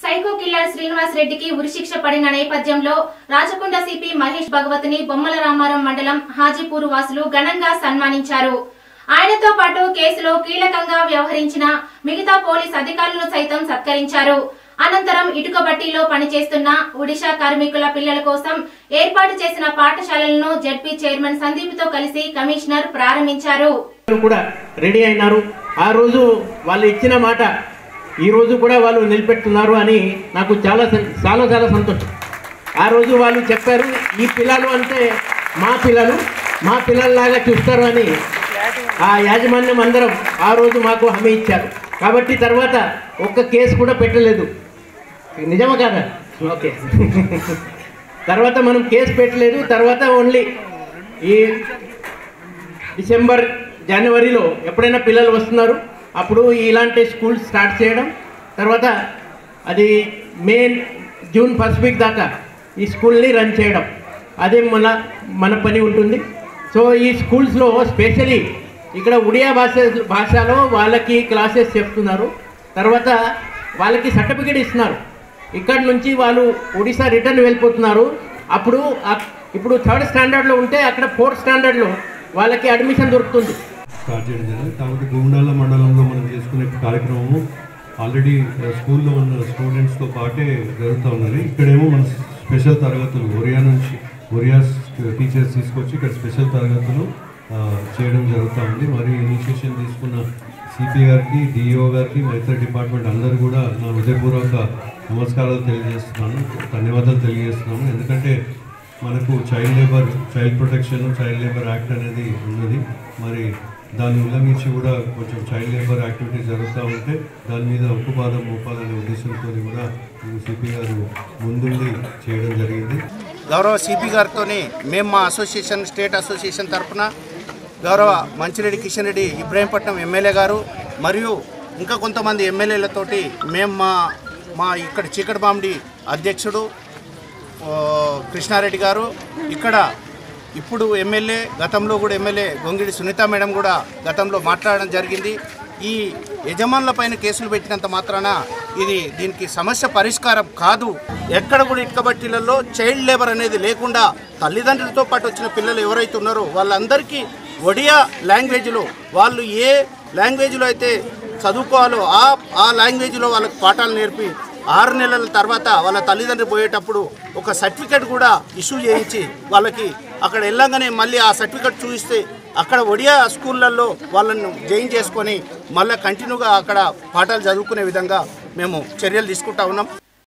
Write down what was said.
psycho killer Srinivas రెడ్డికి ఉరిశిక్ష పడిన నేపథ్యంలో రాచకొండ సిపి మహేష్ భగవతిని బొమ్మల రామారం మండలం హాజీపూర్ వాసులు ఘనంగా సన్మానించారు ఆయనతో పాటు కేసులో కీలకంగా వ్యవహరించిన మిగతా పోలీస్ అధికారులను సైతం సత్కరించారు అనంతరం ఇటుక బట్టీలో పనిచేస్తున్న ఒడిశా కార్మికుల పిల్లల కోసం ఏర్పాటు చేసిన పాఠశాలలను జడ్పీ చైర్మన్ సందీప్ తో కలిసి కమిషనర్ ప్రారంభించారు కూడా రెడీ అయినారు ఆ రోజు వాళ్ళు ఇచ్చిన మాట ఈ రోజు కూడా వాళ్ళు నిలబెట్టున్నారు అని నాకు చాలా సం- చాలా చాలా సంతోషం ఆ రోజు వాళ్ళు చెప్పారు ఈ పిల్లలు అంటే మా పిల్లలు మా పిల్లల్లాగా చూస్తారు అని ఆ యాజమాన్యం అందరం ఆ రోజు మాకు హామీ ఇచ్చారు కాబట్టి తర్వాత ఒక్క కేసు కూడా పెట్టలేదు నిజమా కాదా ఓకే తర్వాత మనం కేసు పెట్టలేదు తర్వాత ఓన్లీ ఈ డిసెంబర్ జనవరిలో ఎప్పుడైనా పిల్లలు వస్తున్నారు అప్పుడు ఇలాంటి స్కూల్ స్టార్ట్ చేయడం తర్వాత అది మే జూన్ ఫస్ట్ వీక్ దాకా ఈ స్కూల్ని రన్ చేయడం అదే మన మన పని ఉంటుంది సో ఈ స్కూల్స్లో స్పెషలీ ఇక్కడ ఒడియా భాష భాషలో వాళ్ళకి క్లాసెస్ చెప్తున్నారు తర్వాత వాళ్ళకి సర్టిఫికేట్ ఇస్తున్నారు ఇక్కడ నుంచి వాళ్ళు ఒడిశా రిటర్న్ వెళ్ళిపోతున్నారు అప్పుడు ఆ- ఇప్పుడు థర్డ్ స్టాండర్డ్లో ఉంటే అక్కడ ఫోర్త్ స్టాండర్డ్లో వాళ్ళకి అడ్మిషన్ దొరుకుతుంది స్టార్ట్ చేయడం జరిగింది కాబట్టి గుండాల మండలంలో మనం చేసుకునే కార్యక్రమము ఆల్రెడీ స్కూల్లో ఉన్న స్టూడెంట్స్తో పాటే జరుగుతూ ఉన్నది ఇక్కడేమో మన స్పెషల్ తరగతులు ఒరియా నుంచి ఒరియా టీచర్స్ తీసుకొచ్చి ఇక్కడ స్పెషల్ తరగతులు ఆ, చేయడం జరుగుతూ ఉంది మరి ఇనిషియేషన్ తీసుకున్న సిపి గారికి డిఈఓ గారికి మా ఇతర డిపార్ట్మెంట్ అందరూ కూడా నా హృదయపూర్వక నమస్కారాలు తెలియజేస్తున్నాను ధన్యవాదాలు తెలియజేస్తున్నాను ఎందుకంటే మనకు child labour child protection child labour act అనేది ఉన్నది మరి దాన్ని ఉల్లంఘించి కూడా కొంచెం చైల్డ్ లేబర్ యాక్టివిటీస్ జరుగుతూ ఉంటే దాని మీద ఉక్కుపాదం మోపాలనే ఉద్దేశంతో కూడా సిపి గారు ముందుండి చేయడం జరిగింది గౌరవ సిపి గారితో మేము మా అసోసియేషన్ స్టేట్ అసోసియేషన్ తరఫున గౌరవ మంచిరెడ్డి కిషన్ రెడ్డి ఇబ్రాహీంపట్నం ఎమ్మెల్యే గారు మరియు ఇంకా కొంతమంది ఎమ్మెల్యేలతోటి మేము మా మా ఇక్కడ చీకటి బాంబడి అధ్యక్షుడు ఓ, కృష్ణారెడ్డి గారు ఇక్కడ ఇప్పుడు ఎమ్మెల్యే గతంలో కూడా ఎమ్మెల్యే గొంగిడి సునీత మేడం కూడా గతంలో మాట్లాడడం జరిగింది ఈ యజమానుల పైన కేసులు పెట్టినంత మాత్రాన ఇది దీనికి సమస్య పరిష్కారం కాదు ఎక్కడ కూడా ఇటుక బట్టీలలో చైల్డ్ లేబర్ అనేది లేకుండా తల్లిదండ్రులతో పాటు వచ్చిన పిల్లలు ఎవరైతే ఉన్నారో వాళ్ళందరికీ ఒడియా లాంగ్వేజ్లో వాళ్ళు ఏ లాంగ్వేజ్లో అయితే చదువుకోవాలో ఆ ఆ లాంగ్వేజ్లో వాళ్ళకి పాఠాలు నేర్పి ఆరు నెలల తర్వాత వాళ్ళ తల్లిదండ్రులు పోయేటప్పుడు ఒక సర్టిఫికేట్ కూడా ఇష్యూ చేయించి వాళ్ళకి అక్కడ వెళ్ళంగానే మళ్ళీ ఆ సర్టిఫికేట్ చూపిస్తే అక్కడ ఒడియా స్కూళ్ళల్లో వాళ్ళను జాయిన్ చేసుకొని మళ్ళీ కంటిన్యూగా అక్కడ పాఠాలు చదువుకునే విధంగా మేము చర్యలు తీసుకుంటా ఉన్నాం